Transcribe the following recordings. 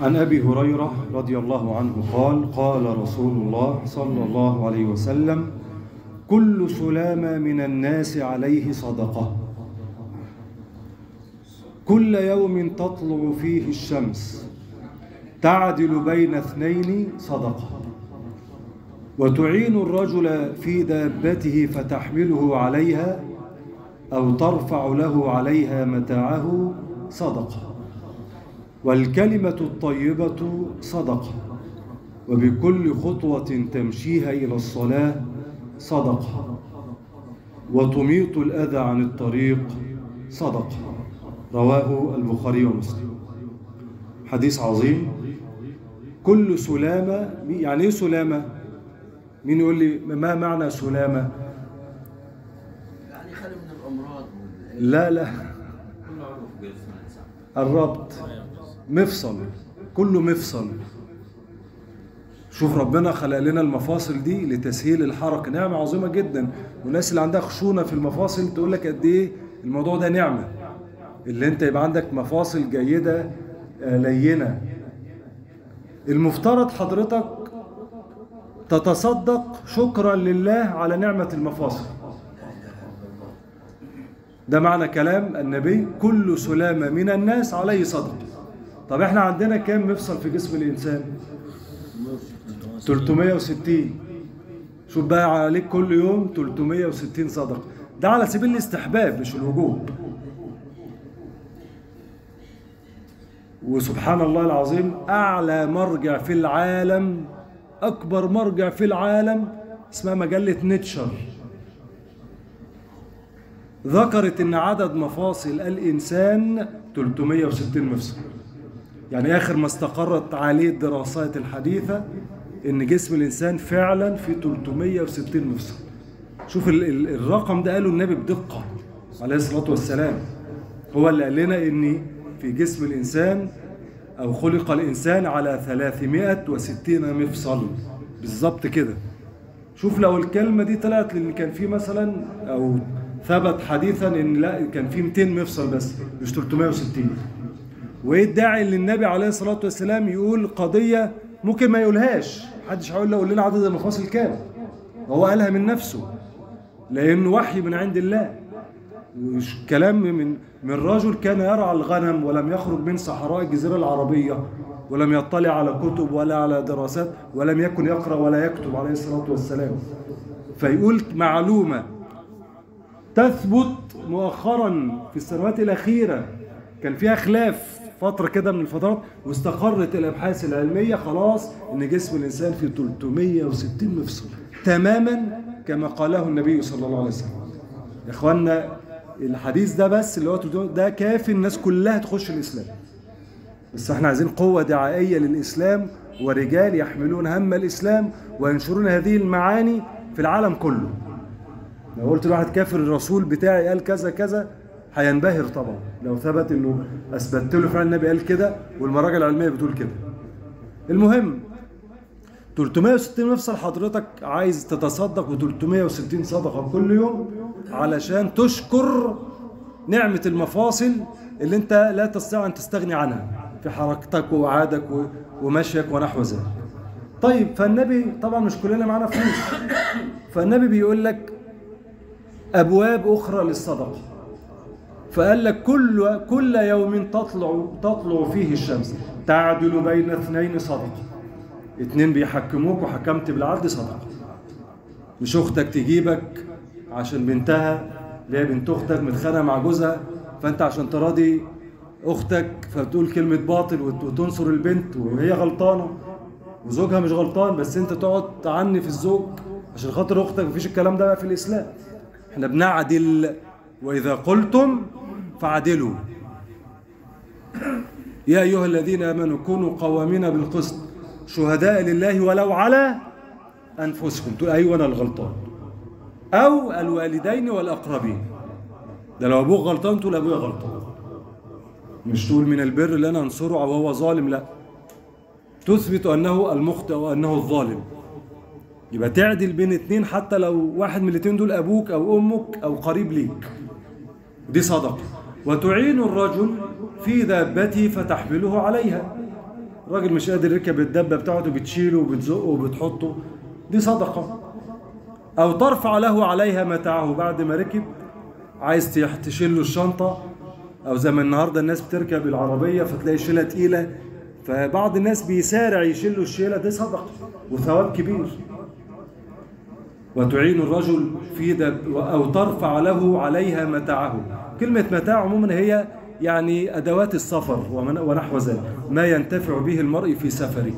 عن أبي هريرة رضي الله عنه قال قال رسول الله صلى الله عليه وسلم كل سلامة من الناس عليه صدقة كل يوم تطلع فيه الشمس تعدل بين اثنين صدقة وتعين الرجل في دابته فتحمله عليها أو ترفع له عليها متاعه صدقة والكلمة الطيبة صدقة وبكل خطوة تمشيها إلى الصلاة صدقة وتميط الأذى عن الطريق صدقة رواه البخاري ومسلم حديث عظيم كل سلامة يعني ايه سلامة مين يقول لي ما معنى سلامة يعني خالي من الامراض لا لا كل عضو في جسم الانسان الربط مفصل كله مفصل شوف ربنا خلق لنا المفاصل دي لتسهيل الحركة نعمة عظيمة جدا والناس اللي عندها خشونة في المفاصل تقول لك قد ايه الموضوع ده نعمة اللي انت يبقى عندك مفاصل جيدة آه، لينة المفترض حضرتك تتصدق شكرا لله على نعمة المفاصل ده معنى كلام النبي كل سلامة من الناس عليه صدقة طب احنا عندنا كام مفصل في جسم الإنسان 360 شوف بقى عليك كل يوم 360 صدقة ده على سبيل الاستحباب مش الوجوب وسبحان الله العظيم أعلى مرجع في العالم أكبر مرجع في العالم اسمها مجلة نيتشر ذكرت ان عدد مفاصل الانسان 360 مفصل يعني اخر ما استقرت عليه الدراسات الحديثه ان جسم الانسان فعلا في 360 مفصل شوف ال ال الرقم ده قاله النبي بدقه عليه الصلاه والسلام هو اللي قال لنا ان في جسم الانسان او خلق الانسان على 360 مفصل بالظبط كده شوف لو الكلمة دي طلعت لأن كان في مثلا أو ثبت حديثا إن لا كان في 200 مفصل بس مش 360 وإيه الداعي إن النبي عليه الصلاة والسلام يقول قضية ممكن ما يقولهاش محدش هيقول له قول لنا عدد المفاصل كام هو قالها من نفسه لأنه وحي من عند الله مش كلام من من رجل كان يرعى الغنم ولم يخرج من صحراء الجزيرة العربية ولم يطلع على كتب ولا على دراسات ولم يكن يقرأ ولا يكتب عليه الصلاة والسلام فيقول معلومة تثبت مؤخرا في السنوات الأخيرة كان فيها خلاف فترة كده من الفترات واستقرت الأبحاث العلمية خلاص إن جسم الإنسان في 360 مفصل تماما كما قاله النبي صلى الله عليه وسلم يا إخوانا الحديث ده بس اللي هو 300 ده كافي الناس كلها تخش الإسلام بس احنا عايزين قوة دعائية للإسلام ورجال يحملون هم الإسلام وينشرون هذه المعاني في العالم كله لو قلت لواحد كافر الرسول بتاعي قال كذا كذا هينبهر طبعا لو ثبت انه اثبتت له فعلا النبي قال كده والمراجع العلميه بتقول كده المهم 360 مفصل حضرتك عايز تتصدق ب 360 صدقه كل يوم علشان تشكر نعمه المفاصل اللي انت لا تستطيع ان تستغني عنها في حركتك وقعادك و- ومشيك ونحو ذلك طيب فالنبي طبعا مش كلنا معانا فلوس فالنبي بيقول لك ابواب اخرى للصدقه فقال لك كل كل يوم تطلع تطلع فيه الشمس تعدل بين اثنين صدقه اتنين بيحكموك وحكمت بالعدل صدقه مش اختك تجيبك عشان بنتها اللي هي بنت اختك متخانقه مع جوزها فانت عشان تراضي اختك فبتقول كلمه باطل وت- وتنصر البنت وهي غلطانه وزوجها مش غلطان بس انت تقعد تعني في الزوج عشان خاطر اختك مفيش الكلام ده بقى في الاسلام احنا بنعدل واذا قلتم فعدلوا يا ايها الذين امنوا كونوا قوامين بالقسط شهداء لله ولو على انفسكم تقول ايوه انا الغلطان او الوالدين والاقربين ده لو ابوك غلطان تقول ابويا غلطان مش تقول من البر اللي انا انصره او هو ظالم لا تثبت انه المخطئ وانه الظالم يبقى تعدل بين اتنين حتى لو واحد من الاتنين دول ابوك او امك او قريب ليك دي صدقه وتعين الرجل في دابته فتحمله عليها راجل مش قادر يركب الدبه بتاعته بتشيله وبتزقه وبتحطه دي صدقه او ترفع له عليها متاعه بعد ما ركب عايز تح- تشيل له الشنطه او زي ما النهارده الناس بتركب العربيه فتلاقي شيله تقيله فبعض الناس بيسارع يشيل له الشيله دي صدقه وثواب كبير وتعين الرجل في دب أو ترفع له عليها متاعه كلمة متاع عموما هي يعني أدوات السفر ومن- ونحو ذلك ما ينتفع به المرء في سفره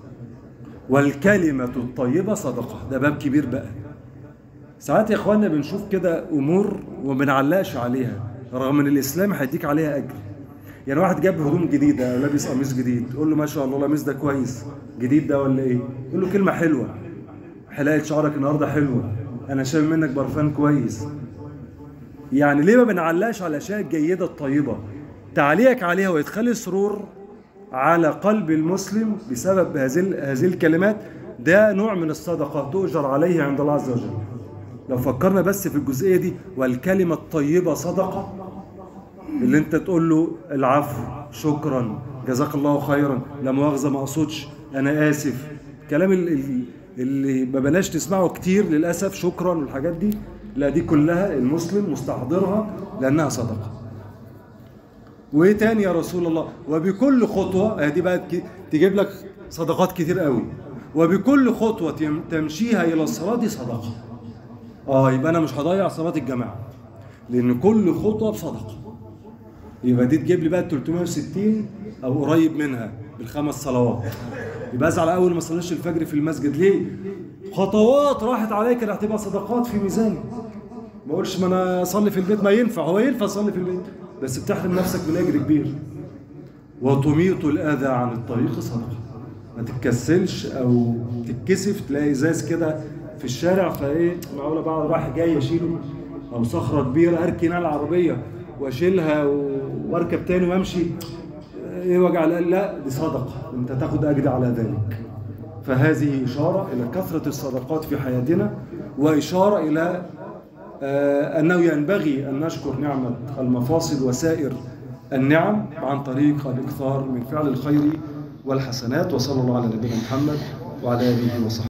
والكلمة الطيبة صدقة ده باب كبير بقى ساعات يا اخوانا بنشوف كده امور وما بنعلقش عليها رغم ان الاسلام هيديك عليها اجر يعني واحد جاب هدوم جديده او لابس قميص جديد تقول له ما شاء الله القميص ده كويس جديد ده ولا ايه يقول له كلمه حلوه حلاقه شعرك النهارده حلوه انا شايف منك برفان كويس يعني ليه ما بنعلقش على الاشياء الجيده الطيبه تعليقك عليها ويدخل سرور على قلب المسلم بسبب هذه هذه الكلمات ده نوع من الصدقه تؤجر عليه عند الله عز وجل لو فكرنا بس في الجزئيه دي والكلمه الطيبه صدقه اللي انت تقول له العفو شكرا جزاك الله خيرا لا مؤاخذه ما اقصدش انا اسف الكلام ال- ال- اللي ما بلاش نسمعه كتير للاسف شكرا والحاجات دي لا دي كلها المسلم مستحضرها لانها صدقه وايه تاني يا رسول الله وبكل خطوه دي بقى تك- تجيب لك صدقات كتير قوي وبكل خطوه تم- تمشيها الى الصلاه دي صدقه اه يبقى انا مش هضيع صلاه الجماعه لان كل خطوه بصدقه يبقى دي تجيب لي بقى 360 او قريب منها بالخمس صلوات يبقى ازعل اول ما صليتش الفجر في المسجد ليه خطوات راحت عليك كده هتبقى صدقات في ميزاني ما اقولش ما انا اصلي في البيت ما ينفع هو ينفع اصلي في البيت بس بتحرم نفسك من اجر كبير وتميط الاذى عن الطريق صدقه ما تتكسلش او تتكسف تلاقي ازاز كده في الشارع فايه معقوله بقى رايح جاي اشيله او صخره كبيره اركن على العربيه واشيلها و- واركب تاني وامشي ايه وجع القلب؟ لا دي صدقه انت تاخد اجر على ذلك فهذه اشاره الى كثره الصدقات في حياتنا واشاره الى آه، أنه ينبغي أن نشكر نعمة المفاصل وسائر النعم عن طريق الإكثار من فعل الخير والحسنات وصلى الله على نبينا محمد وعلى آله وصحبه